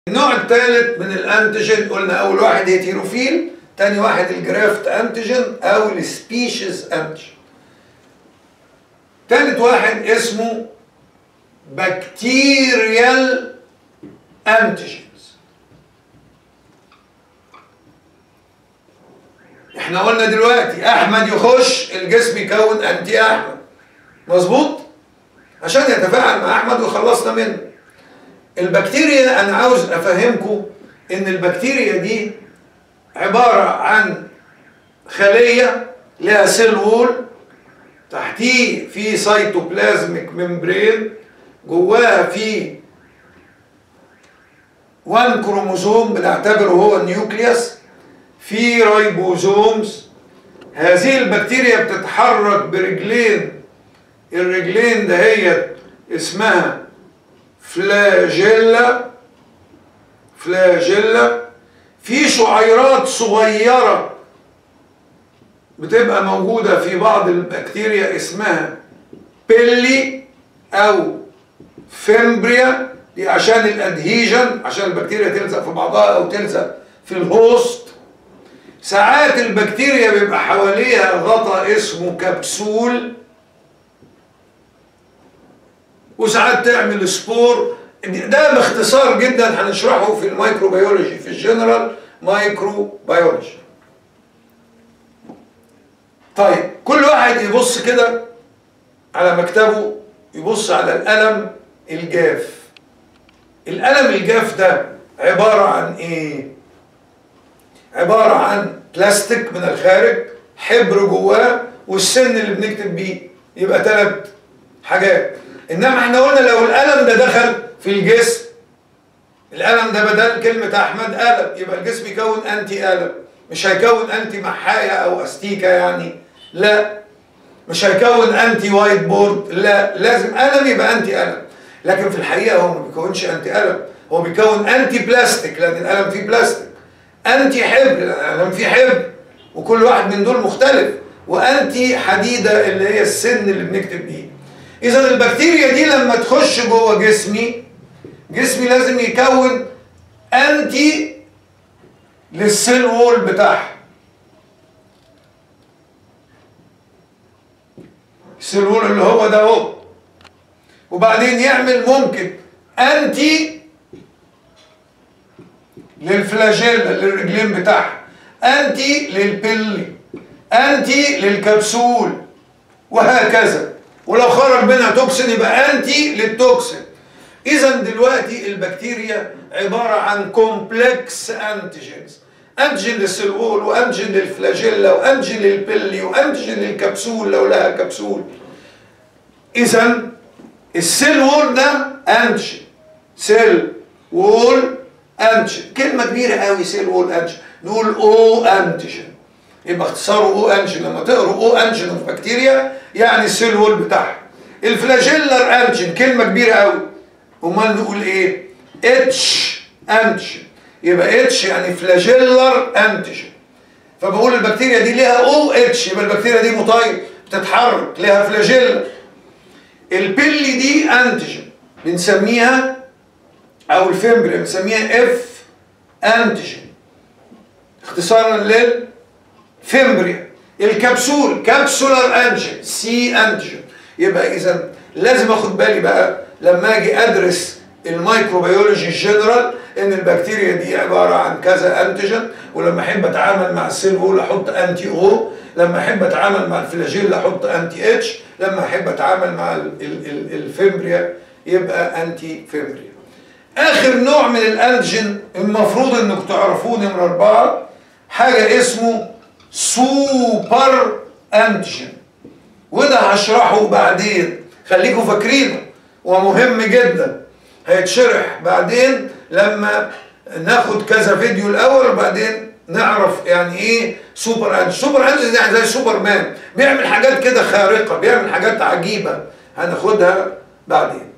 النوع الثالث من الانتيجين قلنا اول واحد هيتيروفيل تاني واحد الجرافت انتيجين او السبيشيز انتيجين تالت واحد اسمه بكتيريال انتيجينز احنا قلنا دلوقتي احمد يخش الجسم يكون انتي احمد مظبوط عشان يتفاعل مع احمد ويخلصنا منه البكتيريا انا عاوز افهمكم ان البكتيريا دي عبارة عن خلية لها سيل وول تحتيه في سيتوبلازميك ممبرين جواها في وان كروموزوم بنعتبره هو النيوكليوس في رايبوزومز هذه البكتيريا بتتحرك برجلين الرجلين دهيت اسمها فلاجيلا فلاجيلا في شعيرات صغيرة بتبقى موجودة في بعض البكتيريا اسمها بيلي أو فيمبريا دي عشان الادهيجن عشان البكتيريا تلزق في بعضها أو تلزق في الهوست ساعات البكتيريا بيبقى حواليها غطاء اسمه كبسول وساعات تعمل سبور ده باختصار جدا هنشرحه في الميكروبيولوجي في الجنرال مايكروبيولوجي طيب كل واحد يبص كده على مكتبه يبص على القلم الجاف القلم الجاف ده عبارة عن ايه عبارة عن بلاستيك من الخارج حبر جواه والسن اللي بنكتب بيه يبقى ثلاث حاجات انما احنا قلنا لو القلم ده دخل في الجسم القلم ده بدل كلمة أحمد قلم يبقى الجسم يكون أنتي قلم مش هيكون أنتي محاية أو أستيكة يعني لا مش هيكون أنتي وايت بورد لا لازم قلم يبقى أنتي قلم لكن في الحقيقة هو ما بيكونش أنتي قلم هو بيكون أنتي بلاستيك لأن القلم فيه بلاستيك أنتي حبر لأن القلم فيه حبر وكل واحد من دول مختلف وأنتي حديدة اللي هي السن اللي بنكتب بيه إذا البكتيريا دي لما تخش جوه جسمي جسمي لازم يكون انتي للسيل وول بتاعها السيل وول اللي هو ده اهو وبعدين يعمل ممكن انتي للفلاجيلا للرجلين بتاعها انتي للبيلي انتي للكبسول وهكذا ولو خرج منها توكسين يبقى انتي للتوكسين اذا دلوقتي البكتيريا عباره عن كومبلكس انتيجينز انتيجين للسيل وول وانتيجين للفلاجيلا وانتيجين للبيلي وانتيجين للكبسول لو لها كبسول اذا السيل وول ده انتيجين سيل وول انتيجين كلمه كبيره قوي سيل وول انتيجين نقول او انتيجين يبقى اختصاره او انتيجين لما تقروا او انتيجين في بكتيريا يعني السيل وول بتاعها الفلاجيلر انتيجين كلمه كبيره قوي امال نقول ايه اتش انتيجين يبقى اتش يعني فلاجيلر انتيجين فبقول البكتيريا دي ليها او اتش يبقى البكتيريا دي مطير بتتحرك ليها فلاجيلر البيلي دي انتيجين بنسميها او الفيمبري بنسميها اف انتيجين اختصارا للفيمبريا الكبسول كابسولار انتيجين سي انتيجين يبقى اذا لازم اخد بالي بقى لما اجي ادرس الميكروبيولوجي الجنرال ان البكتيريا دي عباره عن كذا انتيجين ولما احب اتعامل مع السيل وول احط انتي او لما احب اتعامل مع الفلاجيل احط انتي اتش لما احب اتعامل مع ال ال ال الفيمبريا يبقى انتي فيمبريا اخر نوع من الانتيجين المفروض انكم تعرفوه نمره اربعه حاجه اسمه سوبر انتيجين وده هشرحه بعدين خليكم فاكرينه ومهم جدا هيتشرح بعدين لما ناخد كذا فيديو الاول وبعدين نعرف يعني ايه سوبر انج سوبر انج يعني زي سوبر مان بيعمل حاجات كده خارقه بيعمل حاجات عجيبه هناخدها بعدين